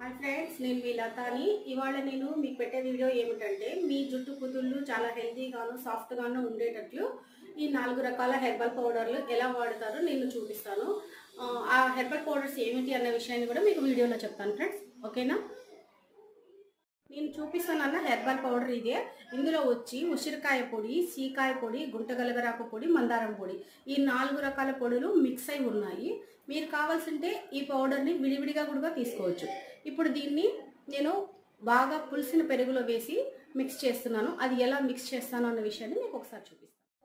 hi friends నేను మీ లతాని ఇవాళ నేను మీకు పెట్టే వీడియో ఏమిటంటే మీ జుట్టు కుదుళ్ళు చాలా హెల్తీగాను సాఫ్ట్గాను ఉండేటట్లు ఈ నాలుగు రకాల హెర్బల్ పౌడర్లు ఎలా వాడతారో నేను చూపిస్తాను ఆ, ఆ హెర్బల్ పౌడర్స్ ఏమిటి అనే విషయాన్ని కూడా మీకు వీడియోలో చెప్తాను ఫ్రెండ్స్ ఓకేనా నేను చూపిస్తానన్న హెర్బల్ పౌడర్ ఇదే ఇందులో వచ్చి ఉసిరికాయ పొడి సీకాయ పొడి గుంటగలగరాకు పొడి మందారం పొడి ఈ నాలుగు రకాల పొడులు మిక్స్ అయి ఉన్నాయి మీరు కావాల్సింటే ఈ పౌడర్ని విడివిడిగా కూడా తీసుకోవచ్చు ఇప్పుడు దీన్ని నేను బాగా పులిసిన పెరుగులో వేసి మిక్స్ చేస్తున్నాను అది ఎలా మిక్స్ చేస్తాను అన్న విషయాన్ని మీకు ఒకసారి చూపిస్తాను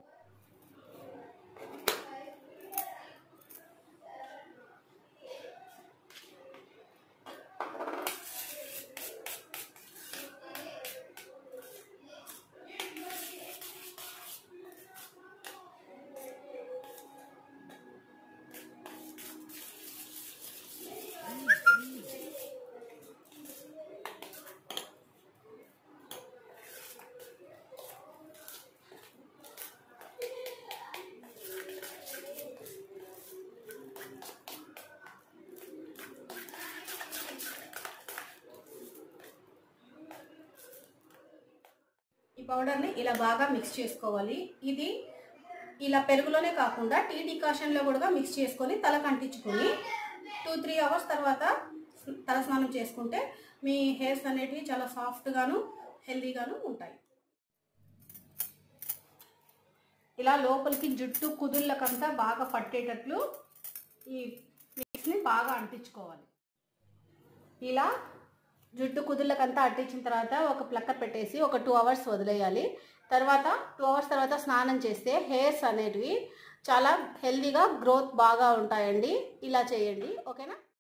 ఈ పౌడర్ని ఇలా బాగా మిక్స్ చేసుకోవాలి ఇది ఇలా పెరుగులోనే కాకుండా టీ డికాషన్లో కూడా మిక్స్ చేసుకొని తలకు అంటించుకొని టూ త్రీ అవర్స్ తర్వాత తల స్నానం చేసుకుంటే మీ హెయిర్స్ అనేటివి చాలా సాఫ్ట్గాను హెల్దీగాను ఉంటాయి ఇలా లోపలికి జుట్టు కుదుళ్ళకంతా బాగా పట్టేటట్లు ఈ మిక్స్ని బాగా అంటించుకోవాలి ఇలా జుట్టు కుదుళ్ళకంతా అట్టించిన తర్వాత ఒక ప్లక్కర్ పెట్టేసి ఒక టూ అవర్స్ వదిలేయాలి తర్వాత టూ అవర్స్ తర్వాత స్నానం చేస్తే హెయిర్స్ అనేటివి చాలా హెల్దీగా గ్రోత్ బాగా ఉంటాయండి ఇలా చేయండి ఓకేనా